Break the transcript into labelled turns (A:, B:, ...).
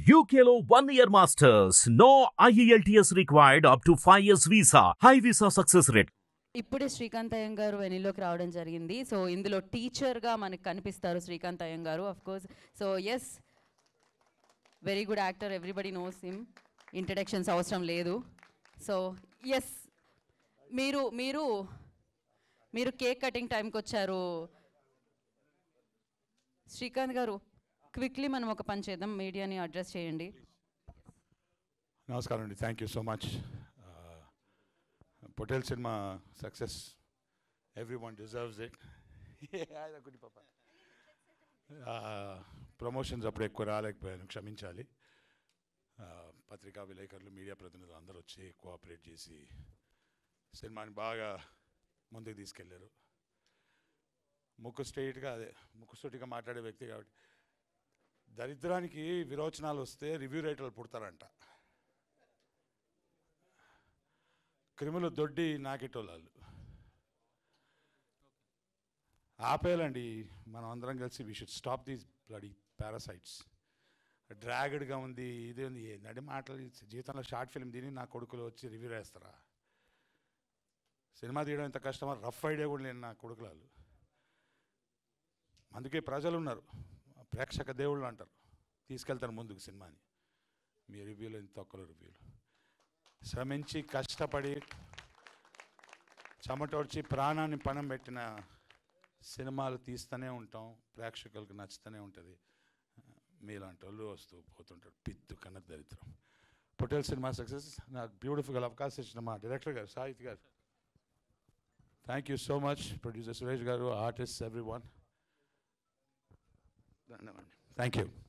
A: UKLO one year masters. No IELTS required up to 5 years visa. High visa success rate.
B: ఇప్పుడే శ్రీకాంత్ అయ్యం గారు వెనీలోకి రావడం జరిగింది సో ఇందులో టీచర్గా మనకు కనిపిస్తారు శ్రీకాంత్ అయ్యం గారు of course so yes very good actor everybody knows him introductions అవసరం లేదు సో ఎస్ మీరు మీరు మీరు కేక్ కటింగ్ టైంకి వచ్చారు శ్రీకాంత్ గారు క్విక్లీ మనం ఒక పని చేద్దాం మీడియాని అడ్రస్ చేయండి
C: నమస్కారం అండి thank you so much Potel సినిమా success everyone deserves it పాప ప్రమోషన్స్ అప్పుడు ఎక్కువ రాలేకపోయాను క్షమించాలి Uh, పత్రికా విలేకరులు మీడియా ప్రతినిధులు అందరూ వచ్చి కోఆపరేట్ చేసి సినిమాని బాగా ముందుకు తీసుకెళ్ళారు ముక్కు స్ట్రైట్గా అదే ముక్కు సూటిగా మాట్లాడే వ్యక్తి కాబట్టి దరిద్రానికి విరోచనాలు వస్తే రివ్యూ రైటర్లు పుడతారంట క్రిములు దొడ్డి నాకెటోళ్ళు ఆపేయాలండి మనం అందరం కలిసి we should stop these bloody parasites డ్రాగడ్గా ఉంది ఇది ఉంది ఏ నడి మాటలు జీవితంలో షార్ట్ ఫిల్మ్ తిని నా కొడుకులు వచ్చి రివ్యూ వేస్తారా సినిమా తీయడం ఎంత కష్టమో రఫ్ ఐడియా కూడా లేని నా కొడుకులాలు అందుకే ప్రజలు ఉన్నారు ప్రేక్షక దేవుళ్ళు అంటారు తీసుకెళ్తారు ముందుకు సినిమాని మీ రివ్యూలు ఇంత ఒక్కరు రివ్యూలు శ్రమించి కష్టపడి చెమటోడ్చి ప్రాణాన్ని పణం పెట్టిన సినిమాలు తీస్తూనే ఉంటాం ప్రేక్షకులకు నచ్చుతూనే ఉంటుంది మీలాంటి వాళ్ళు వస్తూ పోతుంటారు పిత్తు కన్న దరిద్రం పొటేల్ సినిమా సక్సెస్ నాకు బ్యూటిఫుల్ అవకాశం ఇచ్చిన మా డైరెక్టర్ గారు సాహిత్ గారు thank you so much producer Suresh గారు ఆర్టిస్ట్ ఎవ్రీ వన్ ధన్యవాదాలు థ్యాంక్ యూ